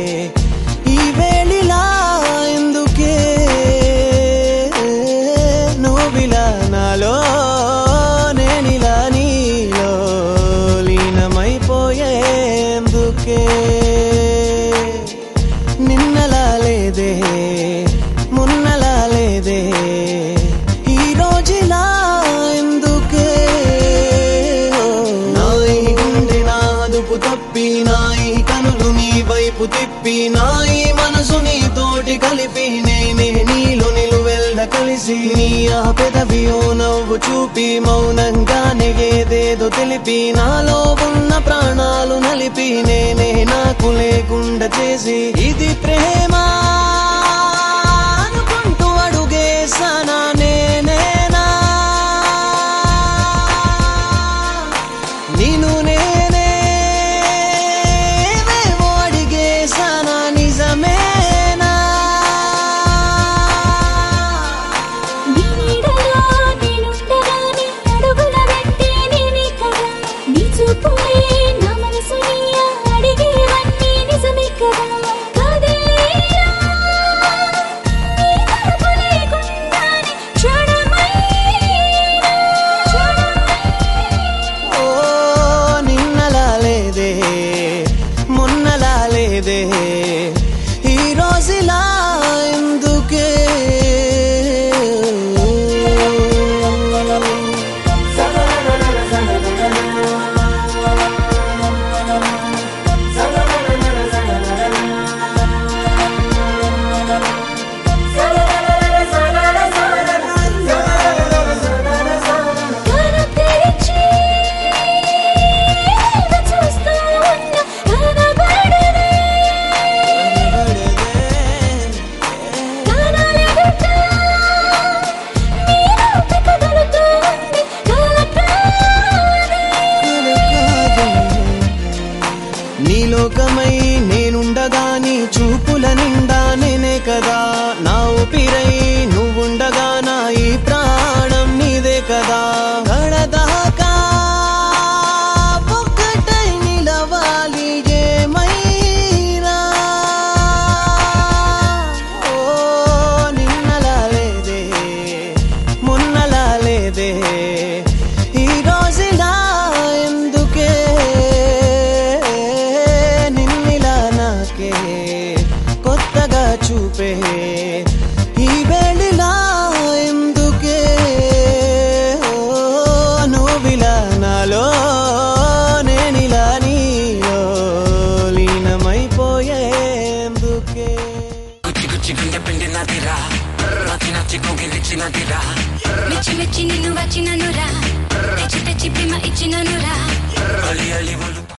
ఈ వేళిలా ఎందుకే నువ్విలా నాలో నేనిలా నీలో లీనమైపోయేందుకే నిన్నలా లేదే మున్నలా లేదే ఈ రోజులా ఎందుకే నాయి గుండె నాదుపు తప్పి నాయి కనులు నీ వైపు తిప్పి నాయి మనసు నీ తోటి కలిపి నేనే నీలో నిలువెల్ద కలిసి నీ ఆ పెదవి ఓ నవ్వు చూపి మౌనంగానే ఏదేదో తెలిపి నాలో ఉన్న ప్రాణాలు నలిపి నేనే నాకు లేకుండా చేసి ఇది ప్రేమ అనుకుంటూ అడుగేసానా నేనేనా నేను నేనే ఏవేవో అడిగేసానా నిజమేనా నీ నీడలో నేనుండగానే అడుగుల వెంటే నేనే కదా నీ చూపులే నా మనసుని అడిగేవన్నీ నిజమే కదా కదిలేలా నీ తలుపు లేకుండానే క్షణమైనా ఓ నిన్నలా లేదే మొన్నలా లేదే ఈ రోజులా ఎందుకే కను తెరిచి చూస్తూ ఉన్న కనబడదే కనలేదుట నీ రూప కదులుతూ ఉంది కలకాలే నీలోకమై నేనుండగా నీ చూపుల నిండా నేనే కదా నా ఊపిరై నువ్వుండగా నా ఈ ప్రాణం నీదే కదా కడదాకా ఒక్కటై నిలవాలి ఏమైనా ఓ నిన్నలా లేదే మొన్నలా లేదే ఈ రోజులా ఎందుకే నిన్నిలా నాకే కొత్తగా చూపే ఈ వేళిలా ఎందుకే ఓ నువ్విలా నాలో నేనిలా నీలో లీనమైపోయేందుకే గుచ్చి గుచ్చి గుండె పిండి నదిరా నచ్చి నచ్చి కోగిలిచ్చినదిరా మెచ్చి మెచ్చి నిన్ను వచ్చిననురా తెచ్చి తెచ్చి ప్రేమ ఇచ్చిననురా అలి అలి ఒళ్ళు